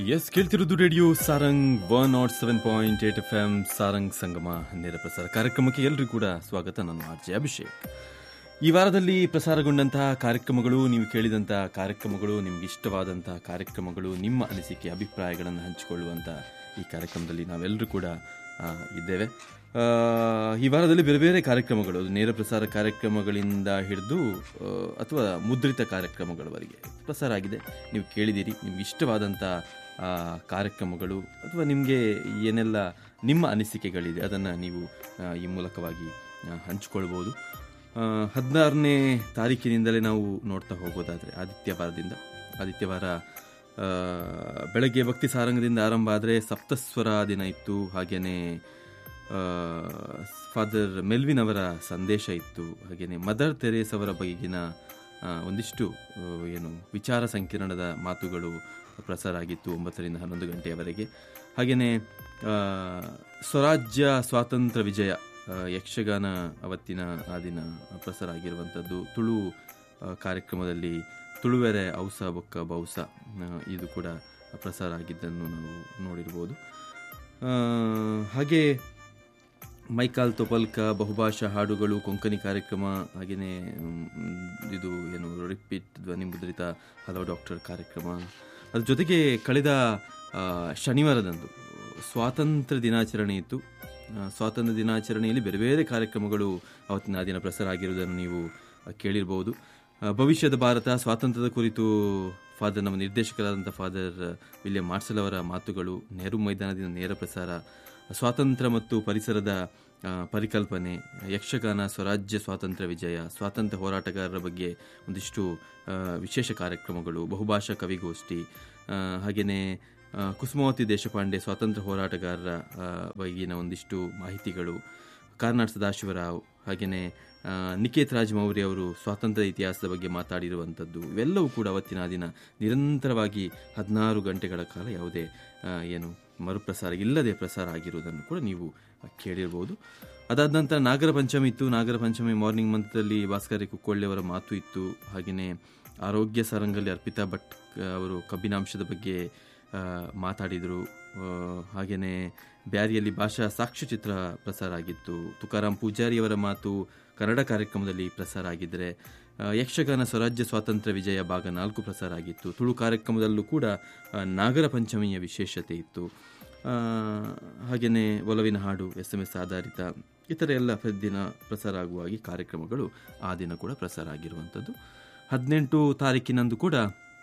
S ಕೇಳ್ತಿರೋದು radio Sarang one nought seven point eight F M Sarang ಸಂಗಮ ನೇರ ಪ್ರಸಾರ ಕಾರ್ಯಕ್ರಮಕ್ಕೆ ಎಲ್ಲರಿಗೂ ಕೂಡ ಸ್ವಾಗತ ನಾನು ಆರ್ ಜೆ ಅಭಿಷೇಕ್ ಈ ವಾರದಲ್ಲಿ ಪ್ರಸಾರಗೊಂಡಂತಹ ಕಾರ್ಯಕ್ರಮಗಳು ನೀವು ಕೇಳಿದಂತಹ ಕಾರ್ಯಕ್ರಮಗಳು ನಿಮ್ಗೆ ಇಷ್ಟವಾದಂತಹ ಕಾರ್ಯಕ್ರಮಗಳು ನಿಮ್ಮ ಅನಿಸಿಕೆ ಅಭಿಪ್ರಾಯಗಳನ್ನು ಹಂಚಿಕೊಳ್ಳುವಂಥ ಈ ಕಾರ್ಯಕ್ರಮದಲ್ಲಿ ನಾವೆಲ್ಲರೂ ಕೂಡ ಆ, ಇದ್ದೇವೆ ಆ, ಈ ವಾರದಲ್ಲಿ ಬೇರೆ ಬೇರೆ ಕಾರ್ಯಕ್ರಮಗಳು ಅದು ನೇರ ಪ್ರಸಾರ ಕಾರ್ಯಕ್ರಮಗಳಿಂದ ಹಿಡಿದು ಆ, ಅಥವಾ ಮುದ್ರಿತ ಕಾರ್ಯಕ್ರಮಗಳವರೆಗೆ ಪ್ರಸಾರ ಆಗಿದೆ ನೀವು ಕೇಳಿದ್ದೀರಿ ನಿಮ್ಗೆ ಇಷ್ಟವಾದಂಥ ಆ, ಕಾರ್ಯಕ್ರಮಗಳು ಅಥವಾ ನಿಮಗೆ ಏನೆಲ್ಲ ನಿಮ್ಮ ಅನಿಸಿಕೆಗಳಿದೆ ಅದನ್ನು ನೀವು ಆ, ಈ ಮೂಲಕವಾಗಿ ಆ, ಹಂಚಿಕೊಳ್ಬೋದು ಹದಿನಾರನೇ ತಾರೀಕಿನಿಂದಲೇ ನಾವು ನೋಡ್ತಾ ಹೋಗೋದಾದರೆ ಆದಿತ್ಯವಾರದಿಂದ ಆದಿತ್ಯವಾರ ಆ, ಬೆಳಗ್ಗೆ ಭಕ್ತಿ ಸಾರಂಗದಿಂದ ಆರಂಭ ಆದರೆ ಸಪ್ತಸ್ವರ ದಿನ ಇತ್ತು ಹಾಗೆಯೇ ಫಾದರ್ ಮೆಲ್ವಿನ್ ಅವರ ಸಂದೇಶ ಇತ್ತು ಹಾಗೆಯೇ ಮದರ್ ತೆರೇಸ್ ಅವರ ಬಗೆಗಿನ ಆ, ಒಂದಿಷ್ಟು ಆ, ಏನು ವಿಚಾರ ಸಂಕಿರಣದ ಮಾತುಗಳು ಪ್ರಸಾರ ಆಗಿತ್ತು ಒಂಬತ್ತರಿಂದ ಹನ್ನೊಂದು ಗಂಟೆಯವರೆಗೆ ಹಾಗೆಯೇ ಆ, ಸ್ವರಾಜ್ಯ ಸ್ವಾತಂತ್ರ್ಯ ವಿಜಯ ಆ, ಯಕ್ಷಗಾನ ಅವತ್ತಿನ ಆ ದಿನ ಪ್ರಸಾರ ಆಗಿರುವಂಥದ್ದು ತುಳು ಆ, ಕಾರ್ಯಕ್ರಮದಲ್ಲಿ ತುಳುವೆರೆ ಔಸ ಬೊಕ್ಕ ಬೌಸ ಆ, ಇದು ಕೂಡ ಪ್ರಸಾರ ಆಗಿದ್ದನ್ನು ನಾವು ನೋಡಿರ್ಬೋದು ಆ, ಹಾಗೆ ಮೈಕಾಲ್ ತೊಪಲ್ಕ ಬಹುಭಾಷಾ ಹಾಡುಗಳು ಕೊಂಕಣಿ ಕಾರ್ಯಕ್ರಮ ಹಾಗೆಯೇ ಮ್, ಇದು ಏನು ರಿಪೀಟ್ ಧ್ವನಿ ಮುದ್ರಿತ ಹಲವು ಡಾಕ್ಟರ್ ಕಾರ್ಯಕ್ರಮ ಅದ್ರ ಜೊತೆಗೆ ಕಳೆದ ಆ, ಶನಿವಾರದಂದು ಸ್ವಾತಂತ್ರ್ಯ ದಿನಾಚರಣೆ ಇತ್ತು ಆ, ಸ್ವಾತಂತ್ರ್ಯ ದಿನಾಚರಣೆಯಲ್ಲಿ ಬೇರೆ ಬೇರೆ ಕಾರ್ಯಕ್ರಮಗಳು ಅವತ್ತಿನ ಆ ದಿನ ಪ್ರಸಾರ ಆಗಿರುವುದನ್ನು ನೀವು ಆ, ಕೇಳಿರ್ಬೋದು ಆ, ಭವಿಷ್ಯದ ಭಾರತ ಸ್ವಾತಂತ್ರ್ಯದ ಕುರಿತು ಫಾದರ್ ನಮ್ಮ ನಿರ್ದೇಶಕರಾದಂಥ ಫಾದರ್ ವಿಲಿಯಂ ಮಾರ್ಸಲ್ ಅವರ ಮಾತುಗಳು ನೆಹರು ಮೈದಾನದಿಂದ ನೇರ ಪ್ರಸಾರ ಸ್ವಾತಂತ್ರ್ಯ ಮತ್ತು ಪರಿಸರದ ಆ, ಪರಿಕಲ್ಪನೆ ಯಕ್ಷಗಾನ ಸ್ವರಾಜ್ಯ ಸ್ವಾತಂತ್ರ್ಯ ವಿಜಯ ಸ್ವಾತಂತ್ರ್ಯ ಹೋರಾಟಗಾರರ ಬಗ್ಗೆ ಒಂದಿಷ್ಟು ಆ, ವಿಶೇಷ ಕಾರ್ಯಕ್ರಮಗಳು ಬಹುಭಾಷಾ ಕವಿಗೋಷ್ಠಿ ಆ, ಹಾಗೆಯೇ ಆ, ಕುಸುಮಾವತಿ ದೇಶಪಾಂಡೆ ಸ್ವಾತಂತ್ರ್ಯ ಹೋರಾಟಗಾರರ ಆ, ಬಗೆಗಿನ ಒಂದಿಷ್ಟು ಮಾಹಿತಿಗಳು ಕಾರ್ನಾಡ್ ಸದಾಶಿವರಾವ್ ಹಾಗೆಯೇ ಆ, ನಿಕೇತ್ ರಾಜ್ ಮೌರ್ಯ ಅವರು ಸ್ವಾತಂತ್ರ್ಯ ಇತಿಹಾಸದ ಬಗ್ಗೆ ಮಾತಾಡಿರುವಂಥದ್ದು ಇವೆಲ್ಲವೂ ಕೂಡ ಅವತ್ತಿನ ಆ ದಿನ ನಿರಂತರವಾಗಿ ಹದಿನಾರು ಗಂಟೆಗಳ ಕಾಲ ಯಾವುದೇ ಆ, ಏನು ಮರುಪ್ರಸಾರ ಇಲ್ಲದೆ ಪ್ರಸಾರ ಆಗಿರುವುದನ್ನು ಕೂಡ ನೀವು ಕೇಳಿರ್ಬೋದು ಅದಾದ ನಂತರ ನಾಗರ ಪಂಚಮಿ ಇತ್ತು ನಾಗರ ಪಂಚಮಿ ಮಾರ್ನಿಂಗ್ ಮಂತ್ರದಲ್ಲಿ ಭಾಸ್ಕರಿ ಕುಕ್ಕೊಳ್ಳಿ ಅವರ ಮಾತು ಇತ್ತು ಹಾಗೆಯೇ ಆರೋಗ್ಯ ಸಾರಂಗಲ್ಲಿ ಅರ್ಪಿತಾ ಭಟ್ ಆ, ಅವರು ಕಬ್ಬಿನಾಂಶದ ಬಗ್ಗೆ ಆ, ಮಾತಾಡಿದರು ಹಾಗೆಯೇ ಬ್ಯಾರಿಯಲ್ಲಿ ಭಾಷಾ ಸಾಕ್ಷ್ಯಚಿತ್ರ ಪ್ರಸಾರ ಆಗಿತ್ತು ತುಕಾರಾಮ್ ಪೂಜಾರಿಯವರ ಮಾತು ಕನ್ನಡ ಕಾರ್ಯಕ್ರಮದಲ್ಲಿ ಪ್ರಸಾರ ಆಗಿದ್ದರೆ ಆ, ಯಕ್ಷಗಾನ ಸ್ವರಾಜ್ಯ ಸ್ವಾತಂತ್ರ್ಯ ವಿಜಯ ಭಾಗ ನಾಲ್ಕು ಪ್ರಸಾರ ಆಗಿತ್ತು ತುಳು ಕಾರ್ಯಕ್ರಮದಲ್ಲೂ ಕೂಡ ಆ, ನಾಗರ ಪಂಚಮಿಯ ವಿಶೇಷತೆ ಇತ್ತು ಹಾಗೆಯೇ ಒಲವಿನ ಹಾಡು ಎಸ್ ಎಂ ಎಸ್ ಆಧಾರಿತ ಇತರ ಎಲ್ಲ ಪ್ರತಿದಿನ ಪ್ರಸಾರ ಆಗುವ ಹಾಗೆ ಕಾರ್ಯಕ್ರಮಗಳು ಆ ದಿನ ಕೂಡ ಪ್ರಸಾರ ಆಗಿರುವಂಥದ್ದು ಹದಿನೆಂಟು ತಾರೀಕಿನಂದು ಕೂಡ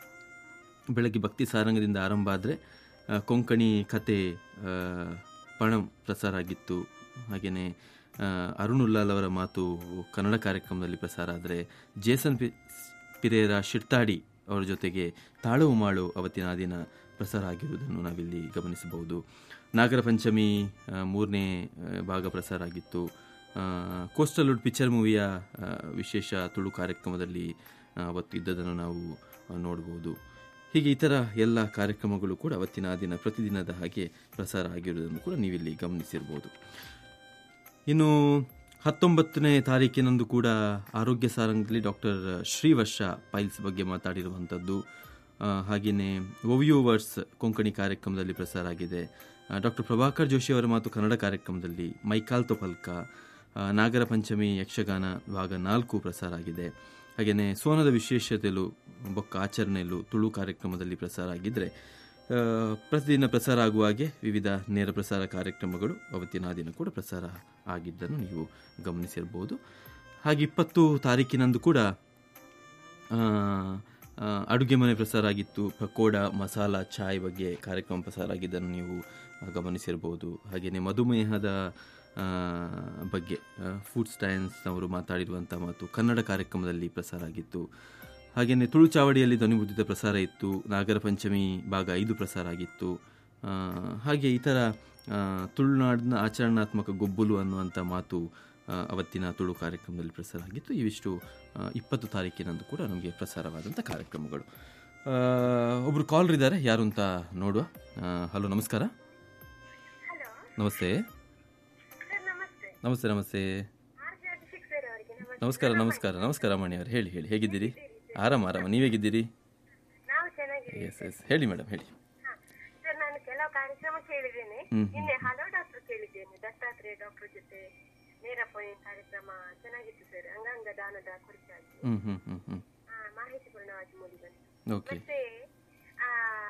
ಬೆಳಗ್ಗೆ ಭಕ್ತಿ ಸಾರಂಗದಿಂದ ಆರಂಭ ಆದರೆ ಕೊಂಕಣಿ ಕತೆ ಆ, ಪಣಂ ಪ್ರಸಾರ ಆಗಿತ್ತು ಹಾಗೆಯೇ ಅರುಣ್ ಉಲ್ಲಾಲ್ ಅವರ ಮಾತು ಕನ್ನಡ ಕಾರ್ಯಕ್ರಮದಲ್ಲಿ ಪ್ರಸಾರ ಆದರೆ ಜೇಸನ್ ಪಿ ಪಿರೇರ ಶಿರ್ತಾಡಿ ಅವರ ಜೊತೆಗೆ ತಾಳವು ಮಾಳು ಅವತ್ತಿನ ಆ ದಿನ ಪ್ರಸಾರ ಆಗಿರುವುದನ್ನು ನಾವಿಲ್ಲಿ ಗಮನಿಸಬಹುದು ನಾಗರ ಪಂಚಮಿ ಆ, ಮೂರನೇ ಆ, ಭಾಗ ಪ್ರಸಾರ ಆಗಿತ್ತು ಆ, ಕೋಸ್ಟಲ್ ವುಡ್ ಪಿಕ್ಚರ್ ಮೂವಿಯ ಆ, ವಿಶೇಷ ತುಳು ಕಾರ್ಯಕ್ರಮದಲ್ಲಿ ಆ, ಅವತ್ತು ಇದ್ದದನ್ನು ನಾವು ಆ, ನೋಡ್ಬೋದು ಹೀಗೆ ಇತರ ಎಲ್ಲ ಕಾರ್ಯಕ್ರಮಗಳು ಕೂಡ ಅವತ್ತಿನ ಆ ದಿನ ಪ್ರತಿದಿನದ ಹಾಗೆ ಪ್ರಸಾರ ಆಗಿರುವುದನ್ನು ಕೂಡ ನೀವಿಲ್ಲಿ ಗಮನಿಸಿರ್ಬೋದು ಇನ್ನು ಹತ್ತೊಂಬತ್ತನೇ ತಾರೀಕಿನಂದು ಕೂಡ ಆರೋಗ್ಯ ಸಾರಂಗದಲ್ಲಿ ಡಾಕ್ಟರ್ ಶ್ರೀವರ್ಷ ಪೈಲ್ಸ್ ಬಗ್ಗೆ ಮಾತಾಡಿರುವಂಥದ್ದು ಆ, ಹಾಗೆಯೇ ಓವಿಯೋವರ್ಸ್ ಕೊಂಕಣಿ ಕಾರ್ಯಕ್ರಮದಲ್ಲಿ ಪ್ರಸಾರ ಆಗಿದೆ ಡಾಕ್ಟರ್ ಪ್ರಭಾಕರ್ ಜೋಶಿ ಅವರ ಮಾತು ಕನ್ನಡ ಕಾರ್ಯಕ್ರಮದಲ್ಲಿ ಮೈಕಾಲ್ ತೊಪಲ್ಕ ಆ, ನಾಗರ ಪಂಚಮಿ ಯಕ್ಷಗಾನ ಭಾಗ ನಾಲ್ಕು ಪ್ರಸಾರ ಆಗಿದೆ ಹಾಗೆಯೇ ಸೋನದ ವಿಶೇಷತೆಯಲ್ಲೂ ಬೊಕ್ಕ ಆಚರಣೆಯಲ್ಲೂ ತುಳು ಕಾರ್ಯಕ್ರಮದಲ್ಲಿ ಪ್ರಸಾರ ಆಗಿದ್ದರೆ ಆ, ಪ್ರತಿದಿನ ಪ್ರಸಾರ ಆಗುವ ಹಾಗೆ ವಿವಿಧ ನೇರ ಪ್ರಸಾರ ಕಾರ್ಯಕ್ರಮಗಳು ಅವತ್ತಿನ ಆ ದಿನ ಕೂಡ ಪ್ರಸಾರ ಆಗಿದ್ದನ್ನು ನೀವು ಗಮನಿಸಿರ್ಬೋದು ಹಾಗೆ ಇಪ್ಪತ್ತು ತಾರೀಕಿನಂದು ಕೂಡ ಆ, ಆ, ಅಡುಗೆ ಮನೆ ಪ್ರಸಾರ ಆಗಿತ್ತು ಪಕೋಡ ಮಸಾಲ ಚಾಯ್ ಬಗ್ಗೆ ಕಾರ್ಯಕ್ರಮ ಪ್ರಸಾರ ಆಗಿದ್ದನ್ನು ನೀವು ಆ, ಗಮನಿಸಿರ್ಬೋದು ಹಾಗೆಯೇ ಮಧುಮೇಹದ ಆ, ಬಗ್ಗೆ ಫುಡ್ ಸ್ಟೈನ್ಸ್ನವರು ಮಾತಾಡಿರುವಂಥ ಮಾತು ಕನ್ನಡ ಕಾರ್ಯಕ್ರಮದಲ್ಲಿ ಪ್ರಸಾರ ಆಗಿತ್ತು ಹಾಗೆಯೇ ತುಳು ಚಾವಡಿಯಲ್ಲಿ ಧ್ವನಿಮುದ್ರಿತ ಪ್ರಸಾರ ಇತ್ತು ನಾಗರ ಪಂಚಮಿ ಭಾಗ ಐದು ಪ್ರಸಾರ ಆಗಿತ್ತು ಆ, ಹಾಗೆ ಇತರ ಆ, ತುಳುನಾಡಿನ ಆಚರಣಾತ್ಮಕ ಗೊಬ್ಬುಲು ಅನ್ನುವಂಥ ಮಾತು ಆ, ಅವತ್ತಿನ ತುಳು ಕಾರ್ಯಕ್ರಮದಲ್ಲಿ ಪ್ರಸಾರ ಆಗಿತ್ತು ಇವಿಷ್ಟು ಆ, ಇಪ್ಪತ್ತು ತಾರೀಕಿನಂದು ಕೂಡ ನಮಗೆ ಪ್ರಸಾರವಾದಂಥ ಕಾರ್ಯಕ್ರಮಗಳು ಆ, ಒಬ್ರು ಕಾಲರ್ ಇದ್ದಾರೆ ಯಾರು ಅಂತ ನೋಡುವ ಹಲೋ ನಮಸ್ಕಾರ ಹಲೋ ನಮಸ್ತೆ ಸರ್ ನಮಸ್ತೆ ನಮಸ್ತೆ ನಮಸ್ತೆ ಆರ್ ಜೆ ಅಭಿಷೇಕ್ ಸರ್ ಅವರಿಗೆ ನಮಸ್ತೆ ನಮಸ್ಕಾರ ನಮಸ್ಕಾರ ನಮಸ್ಕಾರ ಮಣಿ ಅವರು ಹೇಳಿ ಹೇಳಿ ಹೇಗಿದ್ದೀರಿ ಆರಾಮ ಆರಾಮ ನೀವೇಗಿದ್ದೀರಿ ನಾವು ಚೆನ್ನಾಗಿದ್ದೀವಿ ಎಸ್ ಎಸ್ ಹೇಳಿ ಮೇಡಮ್ ಹೇಳಿ ಹಾ. ಕಾರ್ಯಕ್ರಮ ಕೇಳಿದ್ದೇನೆ ಹ್ಮ್. ನಿನ್ನೆ ಹಲೋ ಡಾಕ್ಟರ್ ಕೇಳಿದ್ದೇನೆ ದತ್ತಾತ್ರೇಯ ಡಾಕ್ಟರ್ ಜೊತೆ ನೇರ ಫೋನ್ ಕಾರ್ಯಕ್ರಮ ಚೆನ್ನಾಗಿತ್ತು ಸರ್ ಅಂಗಾಂಗ ದಾನದ ಕುರಿತಾಗಿ ಹ್ಞೂ ಹ್ಞೂ ಹ್ಞೂ ಹ್ಞೂ ಆ, ಮಾಹಿತಿಪೂರ್ಣವಾಗಿ ಮೂಡಿ ಬಂತು ಓಕೆ ಮತ್ತೆ ಆ,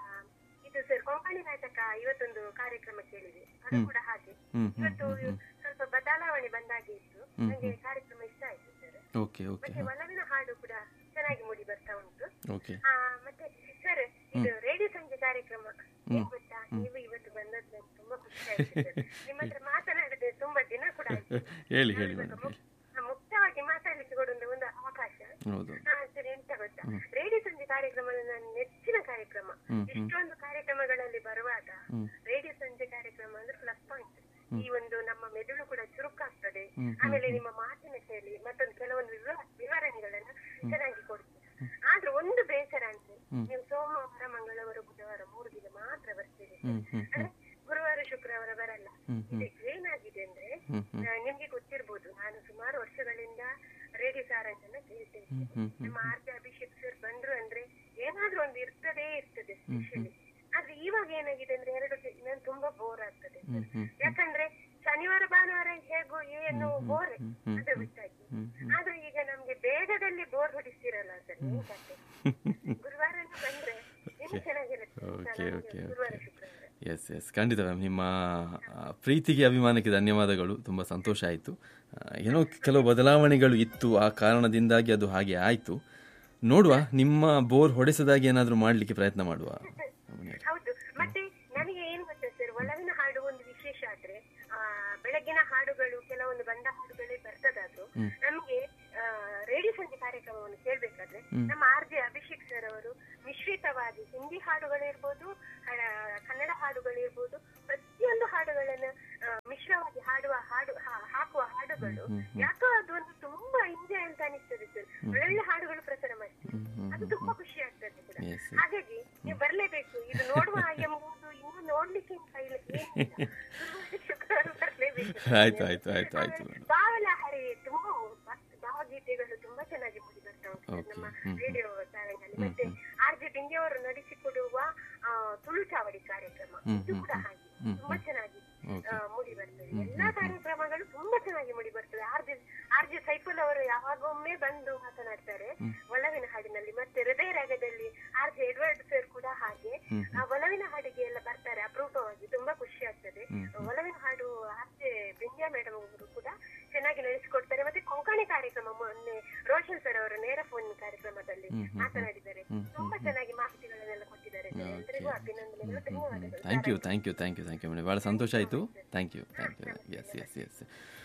ಇದು ಸರ್ ಕೊಂಕಣಿ ನಾಟಕ ಇವತ್ತೊಂದು ಕಾರ್ಯಕ್ರಮ ಕೇಳಿದೆ ಅದು ಹ್ಮ್. ಕೂಡ ಹಾಗೆ ಹ್ಞೂ ಹ್ಞೂ ಇವತ್ತು ಹ್ಞೂ ಸ್ವಲ್ಪ ಬದಲಾವಣೆ ಬಂದಾಗೆ ಇತ್ತು ಹ್ಮ್, ನನಗೆ ಕಾರ್ಯಕ್ರಮ ಇಷ್ಟ ಆಯ್ತು ಸರ್ ಓಕೆ ಓಕೆ ಮತ್ತೆ ಒಲವಿನ ಹಾಡು ಕೂಡ ಚೆನ್ನಾಗಿ ಮೂಡಿ ಬರ್ತಾ ಉಂಟು ಓಕೆ ಆ, ಮತ್ತೆ ಸರ್ ಇದು ರೇಡಿಯೋ ಸಂಜೆ ಕಾರ್ಯಕ್ರಮ ಹ್ಮ್. ಏನ್ ಗೊತ್ತಾ ನೀವು ಇವತ್ತು ಬಂದದ್ದು ನಂಗೆ ತುಂಬಾ ಖುಷಿ ಆಯ್ತು sir. ನಿಮ್ಮ ಹತ್ರ ಮಾತನಾಡದೆ ತುಂಬಾ ದಿನ ಕೂಡ ಆಯ್ತು ಹೇಳಿ ಹೇಳಿ ನಾನು ಮೇಡಮ್ ಇವತ್ತು ಹೇಳಿ ಮುಕ್- ಆ, ಮುಕ್ತವಾಗಿ ಮಾತಾಡ್ಲಿಕ್ಕೆ ಕೊಡುವ ಒಂದು ಅವಕಾಶ ಹೌದು ಹಾ ಸರ್ ಎಂತ ಗೊತ್ತಾ ಹ್ಮ್. ರೇಡಿಯೋ ಸಂಜೆ ಕಾರ್ಯಕ್ರಮ ನನ್ನ ನೆಚ್ಚಿನ ಕಾರ್ಯಕ್ರಮ ಹ್ಮ್, ಹ್ಮ್. ಇಷ್ಟೊಂದು ಕಾರ್ಯಕ್ರಮಗಳಲ್ಲಿ ಬರುವಾಗ ಹ್ಮ್. ರೇಡಿಯೋ ಸಂಜೆ ಕಾರ್ಯಕ್ರಮ ಅಂದ್ರೆ ಪ್ಲಸ್ ಪಾಯಿಂಟ್ ಈ ಒಂದು ನಮ್ಮ ಮೆದುಳು ಕೂಡ ಚುರುಕಾಗ್ತದೆ ಹ್ಮ್, ಹ್ಮ್, ಆಮೇಲೆ ನಿಮ್ಮ ಮಾತಿನ ಶೈಲಿ ಮತ್ತೊಂದು ಕೆಲವೊಂದು ವಿವ- ವಿವರಣೆಗಳನ್ನ ಚೆನ್ನಾಗಿ ಕೊಡ್ತೀವಿ ಆದ್ರೆ ಒಂದು ಬೇಸರ ಅಂತ ಹ್ಮ್. ನೀವು ಸೋಮವಾರ ಮಂಗಳವಾರ ಬುಧವಾರ ಮೂರು ದಿನ ಮಾತ್ರ ಬರ್ತೀರಿ ಹ್ಞೂ ಹ್ಞೂ ಅಂದ್ರೆ ಗುರುವಾರ ಶುಕ್ರವಾರ ಬರಲ್ಲ ಹ್ಮ್, ಹ್ಮ್. ಇದಕ್ಕೆ ಏನಾಗಿದೆ ಅಂದ್ರೆ ಹ್ಞೂ ಹ್ಞೂ ಆ, ನಿಮ್ಗೆ ಗೊತ್ತಿರ್ಬೋದು ನಾನು ಸುಮಾರು ವರ್ಷಗಳಿಂದ ರೇಡಿಯೋ ಸಾರಂಗನ್ನ ಕೇಳ್ತೇನೆ ಹ್ಞೂ ಹ್ಞೂ ಹ್ಞೂ ನಮ್ಮ ಆರ್ ಜೆ ಅಭಿಷೇಕ್ ಸರ್ ಬಂದ್ರು ಅಂದ್ರೆ ಏನಾದ್ರೂ ಒಂದು ಇರ್ತದೇ ಇರ್ತದೆ ಸ್ಪೆಷಲಿ ಆದ್ರೆ ಇವಾಗ ಏನಾಗಿದೆ ಅಂದ್ರೆ ಎರಡು ನಾನು ತುಂಬಾ ಬೋರ್ ಆಗ್ತದೆ ಹ್ಞೂ ಹ್ಞೂ ಯಾಕಂದ್ರೆ ಶನಿವಾರ ಭಾನುವಾರ ಹೇಗೋ ಏನು ಬೋರ್ ಹ್ಮ್, ಹ್ಮ್, ಅದು ಬಿಟ್ಟಾಗಿ ಹ್ಞೂ ಹ್ಞೂ ಆದ್ರೆ ಈಗ ನಮ್ಗೆ ಬೇಗದಲ್ಲಿ ಬೋರ್ ಹೊಡಿಸ್ತಿರಲ್ಲ ಸರ್ ಏನ್ ಕತೆ ಗುರುವಾರ ಬಂದ್ರೆ ಇನ್ನು ಚೆನ್ನಾಗಿರುತ್ತೆ ಅಂತ ಓಕೆ ನಮ್ಗೆ ಓಕೆ ಗುರುವಾರ ಓಕೆ ಶುಕ್ರವಾರ ಎಸ್ ಎಸ್ ಖಂಡಿತ ಮ್ಯಾಮ್ ನಿಮ್ಮ ಆ, ಪ್ರೀತಿಗೆ ಅಭಿಮಾನಕ್ಕೆ ಧನ್ಯವಾದಗಳು ತುಂಬ ಸಂತೋಷ ಆಯಿತು ಏನೋ ಕೆಲವು ಬದಲಾವಣೆಗಳು ಇತ್ತು ಆ ಕಾರಣದಿಂದಾಗಿ ಅದು ಹಾಗೆ ಆಯಿತು ನೋಡುವ ನಿಮ್ಮ ಬೋರ್ ಹೊಡೆಸದಾಗಿ ಏನಾದರೂ ಮಾಡಲಿಕ್ಕೆ ಪ್ರಯತ್ನ ಮಾಡುವ ರಮಣಿಯವರೇ. ಹೌದು ಮತ್ತೆ ನನಗೆ ಏನ್ ಗೊತ್ತಾ ಸರ್ ಒಲವಿನ ಹಾಡು ಒಂದು ವಿಶೇಷ ಆದ್ರೆ ಆ ಬೆಳಗಿನ ಹಾಡುಗಳು ಕೆಲವೊಂದು ಬಂದ ಹಾಡುಗಳೇ ಬರ್ತದಾದ್ರು ಹ್ಮ್. ನಮ್ಗೆ ಆ, ರೇಡಿಯೋ ಸಂಜೆ ಕಾರ್ಯಕ್ರಮವನ್ನು ಕೇಳ್ಬೇಕಾದ್ರೆ ಹ್ಮ್. ನಮ್ಮ ಆರ್ ಜೆ ಅಭಿಷೇಕ್ ಸರ್ ಅವರು ಮಿಶ್ರಿತವಾಗಿ ಹಿಂದಿ ಹಾಡುಗಳಿರ್ಬೋದು ಆ, ಕನ್ನಡ ಹಾಡುಗಳಿರ್ಬೋದು ಪ್ರತಿಯೊಂದು ಹಾಡುಗಳನ್ನ ಆ, ಮಿಶ್ರವಾಗಿ ಹಾಡುವ ಹಾಡು ಹಾ- ಹಾಕುವ ಹಾಡುಗಳು ಹ್ಮ್, ಹ್ಮ್. ಯಾಕೋ ಅದು ಒಂದು ತುಂಬಾ ಎಂಜಾಯ್ ಅಂತ ಅನಿಸ್ತದೆ ಸರ್ ಒಳ್ಳೊಳ್ಳೆ ಹಾಡುಗಳು ಪ್ರಸಾರ ಮಾಡ್ತೀವಿ ಹ್ಮ್, ಹ್ಮ್, ಅದು ತುಂಬಾ ಖುಷಿ ಆಗ್ತದೆ ಕೂಡ Yes, yes. ಹಾಗಾಗಿ ನೀವು ಬರ್ಲೇಬೇಕು ಇದು ನೋಡುವ ಎಂಬುದು ಇನ್ನು ನೋಡ್ಲಿಕ್ಕೆ ಕೈಲಿ ಏನಿಲ್ಲ. ಶುಕ್ರವಾರ ಬರ್ಲೇಬೇಕು ಆಯ್ತು ಆಯ್ತು ಆಯ್ತು ಆಯ್ತು ಮೇಡಮ್ ಬಾವಲ ಹರಿ ತುಂಬಾ ಭಕ್ತಿ- ಭಾವಗೀತೆಗಳು ತುಂಬಾ ಚೆನ್ನಾಗಿ ಮೂಡಿ ಬರ್ತಾ ಉಂಟು Okay. ನಮ್ಮ ಹ್ಮ್. ರೇಡಿಯೋ ಚಾನೆಲ್ನಲ್ಲಿ ಹ್ಮ್, ಮತ್ತೆ ಆರ್ ಜೆ ಡಿಂಗಿಯವರು ನಡೆಸಿಕೊಡುವ ಆ, ತುಳು ಚಾವಡಿ ಕಾರ್ಯಕ್ರಮ ಹ್ಮ್, ಇದು ಹ್ಮ್, ಕೂಡ ಹ್ಮ್. ಹಾಗೆ ಹ್ಮ್, ತುಂಬಾ ಹ್ಮ್. ಚೆನ್ನಾಗಿ ಓಕೆ ಆ, ಮೂಡಿ ಬರ್ತದೆ ಹ್ಮ್, ಎಲ್ಲಾ ಹ್ಮ್, ಹ್ಮ್. ಕಾರ್ಯಕ್ರಮಗಳು ತುಂಬಾ ಚೆನ್ನಾಗಿ ಮೂಡಿ ಬರ್ತದೆ R J R J Saiful ಅವರು ಯಾವಾಗೊಮ್ಮೆ ಬಂದು ಮಾತನಾಡ್ತಾರೆ ಹ್ಮ್. ಒಲವಿನ ಹಾಡಿನಲ್ಲಿ ಮತ್ತೆ ಹೃದಯ ರಾಗದಲ್ಲಿ ಆರ್ ಜೆ ಎಡ್ವರ್ಡ್ ಸರ್ ಕೂಡ ಹಾಗೆ ಹ್ಮ್, ಆ ಒಲವಿನ ಹಾಡಿಗೆ ಎಲ್ಲ ಬರ್ತಾರೆ ಅಪರೂಪವಾಗಿ ತುಂಬಾ ಖುಷಿ ಆಗ್ತದೆ ಹ್ಮ್, ಒಲವಿನ ಹಾಡು ಆರ್ ಜೆ ಬಿಂದ್ಯಾ ಮೇಡಮ್ ಅವರು ಕೂಡ ಚೆನ್ನಾಗಿ ನಡೆಸಿಕೊಡ್ತಾರೆ ಮತ್ತೆ ಕೊಂಕಣಿ ಕಾರ್ಯಕ್ರಮ ಮೊನ್ನೆ ರೋಷನ್ ಸರ್ ಅವರ ನೇರ ಫೋನ್ ಕಾರ್ಯಕ್ರಮದಲ್ಲಿ ಹ್ಮ್, ಹ್ಮ್, ಹ್ಮ್. ಮಾತನಾಡಿದ್ದಾರೆ ಹ್ಮ್, ತುಂಬಾ ಹ್ಮ್, ಚೆನ್ನಾಗಿ ಮಾಹಿತಿಗಳನ್ನೆಲ್ಲ ಕೊಟ್ಟಿದ್ದಾರೆ ಸರ್ ಎಲ್ರಿಗೂ ಅಭಿನಂದನೆಗಳು ಧನ್ಯವಾದಗಳು thank you thank you thank you thank you madam ಭಾಳ ಸಂತೋಷ ಆಯಿತು thank you thank you yes yes yes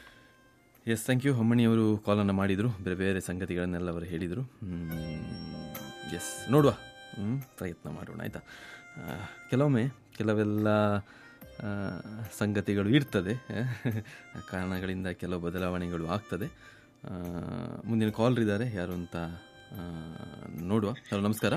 yes thank you ಹೊಮ್ಮಣಿಯವರು ಕಾಲನ್ನು ಮಾಡಿದರು ಬೇರೆ ಬೇರೆ ಸಂಗತಿಗಳನ್ನೆಲ್ಲ ಅವರು ಹೇಳಿದರು ಎಸ್ ನೋಡುವ ಹ್ಮ್, ಪ್ರಯತ್ನ ಮಾಡೋಣ ಆಯಿತಾ ಕೆಲವೊಮ್ಮೆ ಕೆಲವೆಲ್ಲ ಆ, ಸಂಗತಿಗಳು ಇರ್ತದೆ ಕಾರಣಗಳಿಂದ ಕೆಲವು ಬದಲಾವಣೆಗಳು ಆಗ್ತದೆ ಆ, ಮುಂದಿನ ಕಾಲರ್ ಇದ್ದಾರೆ ಯಾರು ಅಂತ ಆ, ನೋಡುವ ಹಲೋ ನಮಸ್ಕಾರ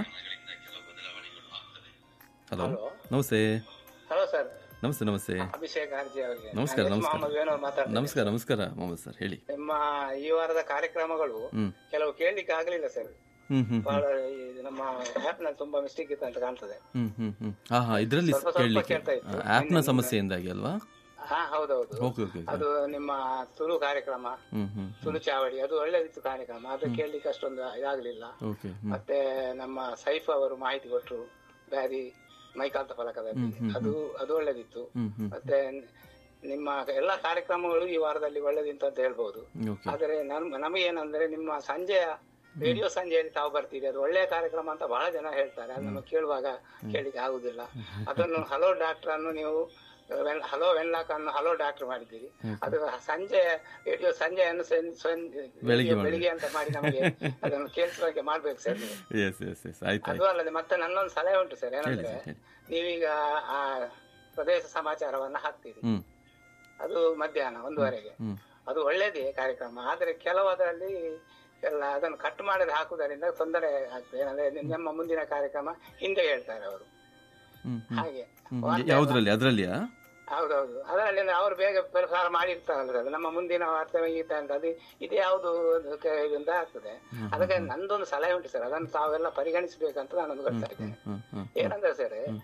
ಹಲೋ ನಮಸ್ತೆ ಹಲೋ ಸರ್ ನಮಸ್ತೆ ನಮಸ್ತೆ ಅಭಿಷೇಕ್ ಆರ್ಜಿ ಅವರಿಗೆ ನಮಸ್ಕಾರ ನಾನು ಎಸ್ ನಮಸ್ಕಾರ ಮೊಹಮ್ಮದ್ ವೇಣು ಮಾತಾಡ್ತೀನಿ ನಮಸ್ಕಾರ ನಮಸ್ಕಾರ ಮೊಹಮ್ಮದ್ ಸರ್ ಹೇಳಿ ನಿಮ್ಮ ಈ ವಾರದ ಕಾರ್ಯಕ್ರಮಗಳು ಹ್ಮ್ ಕೆಲವು ಕೇಳಲಿಕ್ಕೆ ಆಗಲಿಲ್ಲ ಸರ್ ಹ್ಮ್ ಹ್ಮ್ ಬಹಳ ಈ ನಮ್ಮ ಆಪ್ ನಲ್ಲಿ ತುಂಬಾ ಮಿಸ್ಟೇಕ್ ಇತ್ತು ಅಂತ ಕಾಣ್ತದೆ ಹ್ಮ್ ಹ್ಮ್ ಹ್ಮ್ ಹಾ ಹಾ ಇದರಲ್ಲಿ ಸ್ವಲ್ಪ ಸ್ವಲ್ಪ ಕೇಳಲಿಕ್ಕೆ ಕೇಳ್ತಾ ಇತ್ತು. ಆ್ಯಪ್ನ ಸಮಸ್ಯೆಯಿಂದಾಗಿ ಅಲ್ವಾ ಹಾ ಹೌದೌದು ಓಕೆ ಓಕೆ ಅದು ನಿಮ್ಮ ತುಳು ಕಾರ್ಯಕ್ರಮ ಹ್ಮ್ ಹ್ಮ್ ತುಳು ಚಾವಡಿ ಅದು ಒಳ್ಳೆದಿತ್ತು ಕಾರ್ಯಕ್ರಮ ಅದು ಕೇಳಲಿಕ್ಕೆ ಅಷ್ಟೊಂದು ಇದಾಗಲಿಲ್ಲ ಓಕೆ ಹ್ಮ್ ಮತ್ತೆ ನಮ್ಮ ಸೈಫ್ ಅವರು ಮಾಹಿತಿ ಕೊಟ್ಟರು ಬ್ಯಾರಿ ಮೈಕಾಂತ ಫಲಕದಲ್ಲಿ ಅದು ಅದು ಒಳ್ಳೆದಿತ್ತು ಹ್ಮ್ ಹ್ಮ್ ಮತ್ತೆ ನಿಮ್ಮ ಎಲ್ಲಾ ಕಾರ್ಯಕ್ರಮಗಳು ಈ ವಾರದಲ್ಲಿ ಒಳ್ಳೆದಿತ್ತು ಅಂತ ಹೇಳ್ಬಹುದು ಓಕೆ ಆದರೆ ನಮ್ ನಮಗೇನಂದ್ರೆ ನಿಮ್ಮ ಸಂಜೆಯ ರೇಡಿಯೋ ಸಂಜೆಯಲ್ಲಿ ತಾವು ಬರ್ತೀರಿ ಅದು ಒಳ್ಳೆಯ ಕಾರ್ಯಕ್ರಮ ಅಂತ ಬಹಳ ಜನ ಹೇಳ್ತಾರೆ ಅದು ನಮಗೆ ಕೇಳುವಾಗ ಕೇಳಿಕ್ಕೆ ಆಗುದಿಲ್ಲ ಅದನ್ನು ಹಲೋ ಡಾಕ್ಟರ್ ಅನ್ನು ನೀವು ವೆನ್- ಹಲೋ ವೆನ್ಲಾಕ್ ಅನ್ನು ಹಲೋ ಡಾಕ್ಟರ್ ಮಾಡಿದ್ದೀರಿ ಅದು ಸಂಜೆ ರೇಡಿಯೋ ಸಂಜೆಯನ್ನು ಸೆನ್- ಸೆನ್- ಬೆಳಿಗ್ಗೆ ಮಾಡಿ. ಬೆಳಿಗ್ಗೆ ಅಂತ ಮಾಡಿ ನಮಗೆ ಅದನ್ನು ಕೇಳಿಸುವಾಗೆ ಮಾಡ್ಬೇಕು ಸರ್ ನೀವು ಎಸ್ ಎಸ್ ಎಸ್ ಆಯ್ತು ಅದು ಅಲ್ಲದೆ ಮತ್ತೆ ನನ್ನೊಂದು ಸಲಹೆ ಉಂಟು ಸರ್ ಹೇಳಿ ಏನಂದ್ರೆ ಸರ್ ಹೇಳಿ ನೀವೀಗ ಆ ಪ್ರದೇಶ ಸಮಾಚಾರವನ್ನ ಹಾಕ್ತೀರಿ ಹ್ಮ್ ಅದು ಮಧ್ಯಾಹ್ನ ಒಂದುವರೆಗೆ ಹ್ಮ್ ಅದು ಒಳ್ಳೇದೇ ಕಾರ್ಯಕ್ರಮ ಆದರೆ ಕೆಲವದರಲ್ಲಿ ಎಲ್ಲ ಅದನ್ನು ಕಟ್ ಮಾಡದೆ ಹಾಕುವುದರಿಂದ ತೊಂದರೆ ಆಗ್ತದೆ ಏನಂದ್ರೆ ನಮ್ಮ ಮುಂದಿನ ಕಾರ್ಯಕ್ರಮ ಹಿಂದೆ ಹೇಳ್ತಾರೆ ಅವರು ಹ್ಮ್ ಹ್ಮ್ ಹಾಗೆ ಹ್ಮ್ ವಾರ್ತೆ ಯಾವುದ್ರಲ್ಲಿ ಅದರಲ್ಲಿಯಾ ಹೌದೌದು ಅದರಲ್ಲಿ ಅಂದ್ರೆ ಅವರು ಬೇಗ ಪ್ರಸಾರ ಮಾಡಿರ್ತಾರಲ್ಲ ಅದು ನಮ್ಮ ಮುಂದಿನ ವಾರ್ತೆ ಗೀತೆ ಅಂತ ಅದು ಇದು ಯಾವುದು ಇದರಿಂದ ಆಗ್ತದೆ ಅದಕ್ಕೆ ನಂದೊಂದು ಸಲಹೆ ಉಂಟು ಸರ್ ಅದನ್ನು ತಾವೆಲ್ಲ ಪರಿಗಣಿಸಬೇಕಂತ ನಾನೊಂದು ಗೊತ್ತಾ ಇದ್ದೇನೆ ಹ್ಮ್ ಹ್ಮ್ ಏನಂದ್ರೆ ಸರ್ ನಮ್ಮ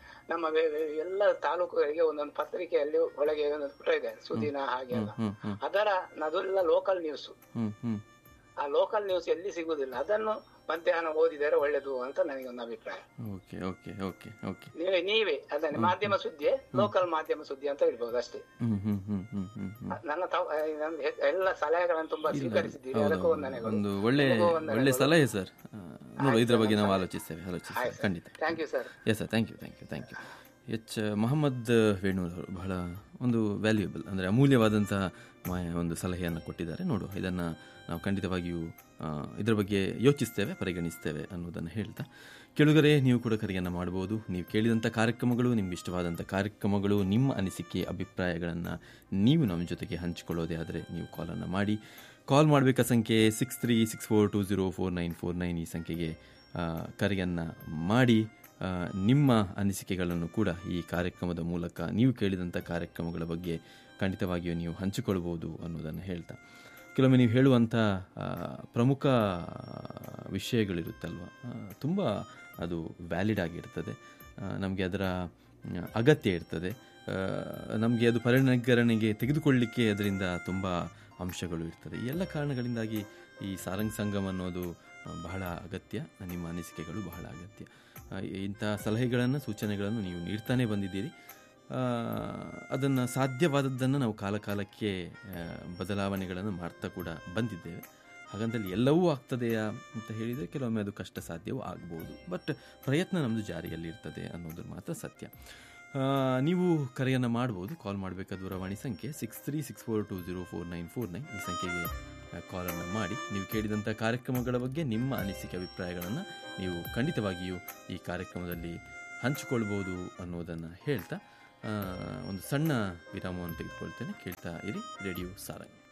ನಮ್ಮ ವೇ- ವೇ- ಎಲ್ಲ ತಾಲೂಕುಗಳಿಗೆ ಒಂದೊಂದು ಪತ್ರಿಕೆಯಲ್ಲಿ ಒಳಗೆ ಒಂದೊಂದು ಪುಟ ಇದೆ ಸುದಿನ ಹಾಗೆ ಎಲ್ಲ ಹ್ಮ್ ಹ್ಮ್ ಅದರ ಅದೆಲ್ಲ ಲೋಕಲ್ ನ್ಯೂಸ್ ಹ್ಮ್ ಹ್ಮ್ ಆ ಲೋಕಲ್ ನ್ಯೂಸ್ ಎಲ್ಲಿ ಸಿಗುದಿಲ್ಲ ಅದನ್ನು ಮಧ್ಯಾಹ್ನ ಓದಿದರೆ ಒಳ್ಳೇದು ಅಂತ ನನಗೆ ಒಂದು ಅಭಿಪ್ರಾಯ ಓಕೆ ಓಕೆ ಓಕೆ ಓಕೆ ನೀವೇ ನೀವೇ ಅದನ್ನೇ ಮಾಧ್ಯಮ ಸುದ್ದಿ ಲೋಕಲ್ ಮಾಧ್ಯಮ ಸುದ್ದಿ ಅಂತ ಹೇಳ್ಬೋದು ಅಷ್ಟೇ ಹ್ಮ್ ಹ್ಮ್ ಹ್ಮ್ ಹ್ಮ್ ಹ್ಮ್ ಹ್ಮ್ ನನ್ನ ತಾವ್- ಆ, ನನ್ನ ಹೆ- ಎಲ್ಲ ಸಲಹೆಗಳನ್ನು ತುಂಬಾ ಸ್ವೀಕರಿಸಿದ್ದೀರಿ ಅದಕ್ಕೂ ವಂದನೆಗಳು ಒಂದು ಒಳ್ಳೆ ನಿಮಗೂ ವಂದನೆಗಳು. ಒಳ್ಳೆ ಸಲಹೆ ಸರ್ ನೋಡು ಇದ್ರ ಬಗ್ಗೆ ನಾವು ಆಲೋಚಿಸ್ತೇವೆ ಆಲೋಚಿಸ್ತೇವೆ ಖಂಡಿತ thank you sir yes sir thank you thank you thank you H Mohammad Venur ಅವರು ಬಹಳ ಒಂದು ವ್ಯಾಲ್ಯೂಯಬಲ್ ಅಂದರೆ ಅಮೂಲ್ಯವಾದಂತಹ ಮಾಯ ಒಂದು ಸಲಹೆಯನ್ನು ಕೊಟ್ಟಿದ್ದಾರೆ ನೋಡು ಇದನ್ನು ನಾವು ಖಂಡಿತವಾಗಿಯೂ ಆ, ಇದರ ಬಗ್ಗೆ ಯೋಚಿಸ್ತೇವೆ ಪರಿಗಣಿಸ್ತೇವೆ ಅನ್ನೋದನ್ನು ಹೇಳ್ತಾ ಕೆಳಗರೆ ನೀವು ಕೂಡ ಕರೆಯನ್ನು ಮಾಡ್ಬೋದು ನೀವು ಕೇಳಿದಂಥ ಕಾರ್ಯಕ್ರಮಗಳು ನಿಮ್ಗೆ ಇಷ್ಟವಾದಂಥ ಕಾರ್ಯಕ್ರಮಗಳು ನಿಮ್ಮ ಅನಿಸಿಕೆ ಅಭಿಪ್ರಾಯಗಳನ್ನು ನೀವು ನಮ್ಮ ಜೊತೆಗೆ ಹಂಚಿಕೊಳ್ಳೋದೇ ಆದರೆ ನೀವು ಕಾಲನ್ನು ಮಾಡಿ ಕಾಲ್ ಮಾಡಬೇಕಾ ಸಂಖ್ಯೆ six three six four two zero four nine four nine ಈ ಸಂಖ್ಯೆಗೆ ಕರೆಯನ್ನು ಮಾಡಿ ಆ, ನಿಮ್ಮ ಅನಿಸಿಕೆಗಳನ್ನು ಕೂಡ ಈ ಕಾರ್ಯಕ್ರಮದ ಮೂಲಕ ನೀವು ಕೇಳಿದಂಥ ಕಾರ್ಯಕ್ರಮಗಳ ಬಗ್ಗೆ ಖಂಡಿತವಾಗಿಯೂ ನೀವು ಹಂಚಿಕೊಳ್ಬೋದು ಅನ್ನೋದನ್ನು ಹೇಳ್ತಾ ಕೆಲವೊಮ್ಮೆ ನೀವು ಹೇಳುವಂಥ ಆ, ಪ್ರಮುಖ ವಿಷಯಗಳಿರುತ್ತಲ್ವ ತುಂಬ ಅದು ವ್ಯಾಲಿಡ್ ಆಗಿರ್ತದೆ ನಮಗೆ ಅದರ ಮ್, ಅಗತ್ಯ ಇರ್ತದೆ ನಮಗೆ ಅದು ಪರಿಣಗರಣೆಗೆ ತೆಗೆದುಕೊಳ್ಳಿಕ್ಕೆ ಅದರಿಂದ ತುಂಬ ಅಂಶಗಳು ಇರ್ತದೆ ಈ ಎಲ್ಲ ಕಾರಣಗಳಿಂದಾಗಿ ಈ ಸಾರಂಗ್ ಸಂಗಮ್ ಅನ್ನೋದು ಆ, ಬಹಳ ಅಗತ್ಯ ನಿಮ್ಮ ಅನಿಸಿಕೆಗಳು ಬಹಳ ಅಗತ್ಯ ಆ, ಇಂಥ ಸಲಹೆಗಳನ್ನು ಸೂಚನೆಗಳನ್ನು ನೀವು ನೀಡ್ತಾನೆ ಬಂದಿದ್ದೀರಿ ಅದನ್ನು ಸಾಧ್ಯವಾದದ್ದನ್ನು ನಾವು ಕಾಲಕಾಲಕ್ಕೆ ಆ, ಬದಲಾವಣೆಗಳನ್ನು ಮಾಡ್ತಾ ಕೂಡ ಬಂದಿದ್ದೇವೆ ಹಾಗಂತಲ್ಲಿ ಎಲ್ಲವೂ ಆಗ್ತದೆಯಾ ಅಂತ ಹೇಳಿದರೆ ಕೆಲವೊಮ್ಮೆ ಅದು ಕಷ್ಟ ಸಾಧ್ಯವೂ ಆಗ್ಬೋದು ಬಟ್ ಪ್ರಯತ್ನ ನಮ್ಮದು ಜಾರಿಯಲ್ಲಿರ್ತದೆ ಅನ್ನೋದು ಮಾತ್ರ ಸತ್ಯ ಆ, ನೀವು ಕರೆಯನ್ನು ಮಾಡ್ಬೋದು ಕಾಲ್ ಮಾಡಬೇಕಾದ ದೂರವಾಣಿ ಸಂಖ್ಯೆ six three six four two zero four nine four nine ಈ ಸಂಖ್ಯೆಗೆ ಕಾಲನ್ನು ಮಾಡಿ ನೀವು ಕೇಳಿದಂಥ ಕಾರ್ಯಕ್ರಮಗಳ ಬಗ್ಗೆ ನಿಮ್ಮ ಅನಿಸಿಕೆ ಅಭಿಪ್ರಾಯಗಳನ್ನು ನೀವು ಖಂಡಿತವಾಗಿಯೂ ಈ ಕಾರ್ಯಕ್ರಮದಲ್ಲಿ ಹಂಚಿಕೊಳ್ಬೋದು ಅನ್ನೋದನ್ನು ಹೇಳ್ತಾ ಆ, ಒಂದು ಸಣ್ಣ ವಿರಾಮವನ್ನು ತೆಗೆದುಕೊಳ್ತೇನೆ ಕೇಳ್ತಾ ಇರಿ ರೇಡಿಯೋ ಸಾರಂಗ್